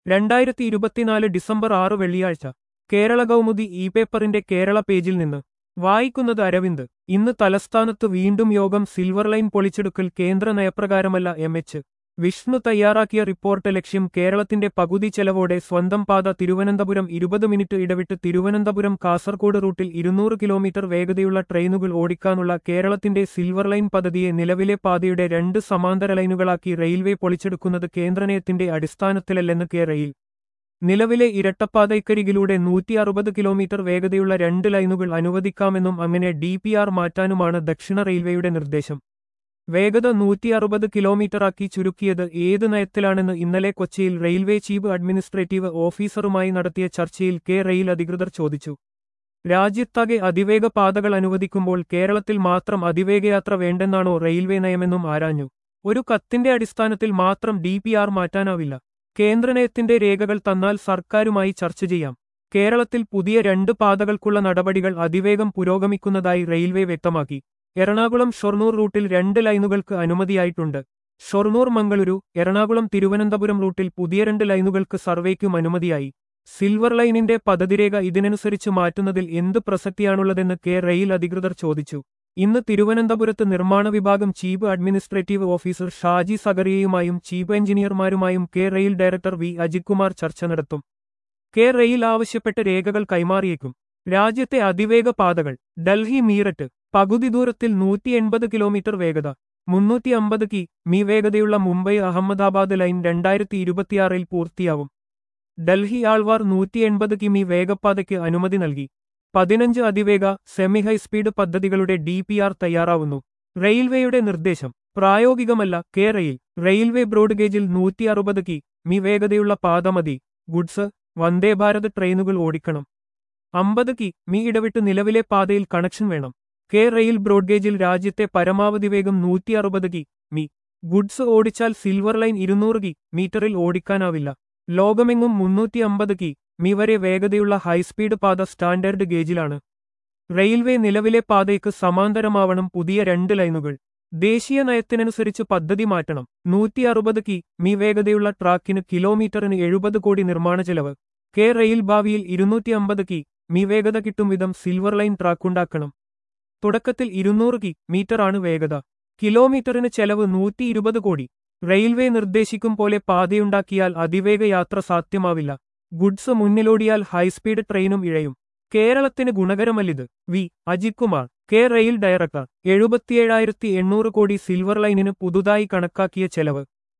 രണ്ടായിരത്തി ഇരുപത്തിനാല് ഡിസംബർ ആറ് വെള്ളിയാഴ്ച കേരള കൗമുദി ഇ പേപ്പറിന്റെ കേരള പേജിൽ നിന്ന് വായിക്കുന്നത് അരവിന്ദ് ഇന്ന് തലസ്ഥാനത്ത് വീണ്ടും യോഗം സിൽവർ ലൈൻ പൊളിച്ചെടുക്കൽ കേന്ദ്ര നയപ്രകാരമല്ല എം എച്ച് വിഷ്ണു തയ്യാറാക്കിയ റിപ്പോർട്ട് ലക്ഷ്യം കേരളത്തിന്റെ പകുതി ചെലവോടെ സ്വന്തം പാത തിരുവനന്തപുരം ഇരുപത് മിനിറ്റ് ഇടവിട്ട് തിരുവനന്തപുരം കാസർഗോഡ് റൂട്ടിൽ ഇരുന്നൂറ് കിലോമീറ്റർ വേഗതയുള്ള ട്രെയിനുകൾ ഓടിക്കാനുള്ള കേരളത്തിന്റെ സിൽവർ ലൈൻ പദ്ധതിയെ നിലവിലെ പാതയുടെ രണ്ട് സമാന്തര ലൈനുകളാക്കി റെയിൽവേ പൊളിച്ചെടുക്കുന്നത് കേന്ദ്രനയത്തിന്റെ അടിസ്ഥാനത്തിലല്ലെന്ന് കെ റെയിൽ നിലവിലെ ഇരട്ടപ്പാതയ്ക്കരികിലൂടെ നൂറ്റി അറുപത് കിലോമീറ്റർ വേഗതയുള്ള രണ്ട് ലൈനുകൾ അനുവദിക്കാമെന്നും അങ്ങനെ ഡി പി ആർ മാറ്റാനുമാണ് ദക്ഷിണ റെയിൽവേയുടെ നിർദ്ദേശം വേഗത നൂറ്റി അറുപത് കിലോമീറ്ററാക്കി ചുരുക്കിയത് ഏത് നയത്തിലാണെന്ന് ഇന്നലെ കൊച്ചിയിൽ റെയിൽവേ ചീഫ് അഡ്മിനിസ്ട്രേറ്റീവ് ഓഫീസറുമായി നടത്തിയ ചർച്ചയിൽ കെ റെയിൽ അധികൃതർ ചോദിച്ചു രാജ്യത്താകെ അതിവേഗ പാതകൾ അനുവദിക്കുമ്പോൾ കേരളത്തിൽ മാത്രം അതിവേഗയാത്ര വേണ്ടെന്നാണോ റെയിൽവേ നയമെന്നും ആരാഞ്ഞു ഒരു കത്തിന്റെ അടിസ്ഥാനത്തിൽ മാത്രം ഡി പി ആർ മാറ്റാനാവില്ല കേന്ദ്രനയത്തിന്റെ രേഖകൾ തന്നാൽ സർക്കാരുമായി ചർച്ച ചെയ്യാം കേരളത്തിൽ പുതിയ രണ്ട് പാതകൾക്കുള്ള നടപടികൾ അതിവേഗം പുരോഗമിക്കുന്നതായി റെയിൽവേ വ്യക്തമാക്കി എറണാകുളം ഷൊർണൂർ റൂട്ടിൽ രണ്ട് ലൈനുകൾക്ക് അനുമതിയായിട്ടുണ്ട് ഷൊർണൂർ മംഗളൂരു എറണാകുളം തിരുവനന്തപുരം റൂട്ടിൽ പുതിയ രണ്ട് ലൈനുകൾക്ക് സർവേക്കും അനുമതിയായി സിൽവർ ലൈനിന്റെ പദ്ധതിരേഖ ഇതിനനുസരിച്ച് മാറ്റുന്നതിൽ എന്ത് പ്രസക്തിയാണുള്ളതെന്ന് കെ റെയിൽ അധികൃതർ ചോദിച്ചു ഇന്ന് തിരുവനന്തപുരത്ത് നിർമ്മാണ വിഭാഗം ചീഫ് അഡ്മിനിസ്ട്രേറ്റീവ് ഓഫീസർ ഷാജി സഗറിയയുമായും ചീഫ് എഞ്ചിനീയർമാരുമായും K rail director V Ajith Kumar ചർച്ച നടത്തും കെ റെയിൽ ആവശ്യപ്പെട്ട രേഖകൾ കൈമാറിയേക്കും രാജ്യത്തെ അതിവേഗ പാതകൾ ഡൽഹി മീററ്റ് പകുതി ദൂരത്തിൽ നൂറ്റി എൺപത് കിലോമീറ്റർ വേഗത മുന്നൂറ്റി അമ്പത് കി മീ വേഗതയുള്ള മുംബൈ അഹമ്മദാബാദ് ലൈൻ രണ്ടായിരത്തി ഇരുപത്തിയാറിൽ പൂർത്തിയാവും ഡൽഹി ആൾവാർ നൂറ്റി എൺപത് കിമി വേഗപ്പാതയ്ക്ക് അനുമതി നൽകി പതിനഞ്ച് അതിവേഗ സെമി ഹൈസ്പീഡ് പദ്ധതികളുടെ ഡി പി ആർ തയ്യാറാവുന്നു റെയിൽവേയുടെ നിർദ്ദേശം പ്രായോഗികമല്ല കെ റെയിൽ റെയിൽവേ ബ്രോഡ്ഗേജിൽ നൂറ്റി അറുപത് കി മി വേഗതയുള്ള പാത മതി ഗുഡ്സ് വന്ദേഭാരത് ട്രെയിനുകൾ ഓടിക്കണം അമ്പത് കി മീ ഇടവിട്ട് നിലവിലെ പാതയിൽ കണക്ഷൻ വേണം കെ റെയിൽ ബ്രോഡ്ഗേജിൽ രാജ്യത്തെ പരമാവധി വേഗം നൂറ്റി അറുപത് കി മി ഗുഡ്സ് ഓടിച്ചാൽ സിൽവർ ലൈൻ ഇരുന്നൂറ് കി മീറ്ററിൽ ഓടിക്കാനാവില്ല ലോകമെങ്ങും മുന്നൂറ്റി അമ്പത് കി മി വരെ വേഗതയുള്ള ഹൈസ്പീഡ് പാത സ്റ്റാൻഡേർഡ് ഗേജിലാണ് റെയിൽവേ നിലവിലെ പാതയ്ക്ക് സമാന്തരമാവണം പുതിയ രണ്ട് ലൈനുകൾ ദേശീയ നയത്തിനനുസരിച്ച് പദ്ധതി മാറ്റണം നൂറ്റി അറുപത് കി മി വേഗതയുള്ള ട്രാക്കിന് കിലോമീറ്ററിന് എഴുപത് കോടി നിർമ്മാണ ചെലവ് കെ റെയിൽ ഭാവിയിൽ ഇരുന്നൂറ്റി അമ്പത് കി മി വേഗത കിട്ടും വിധം സിൽവർ ലൈൻ ട്രാക്കുണ്ടാക്കണം തുടക്കത്തിൽ ഇരുന്നൂറ് കി മീറ്ററാണ് വേഗത കിലോമീറ്ററിന് ചെലവ് നൂറ്റി ഇരുപത് കോടി റെയിൽവേ നിർദ്ദേശിക്കും പോലെ പാതയുണ്ടാക്കിയാൽ അതിവേഗ യാത്ര സാധ്യമാവില്ല ഗുഡ്സ് മുന്നിലോടിയാൽ ഹൈസ്പീഡ് ട്രെയിനും ഇഴയും കേരളത്തിന് ഗുണകരമല്ലിത് V Ajith Kumar K rail director എഴുപത്തിയേഴായിരത്തി എണ്ണൂറ് കോടി സിൽവർ ലൈനിന് പുതുതായി കണക്കാക്കിയ ചെലവ്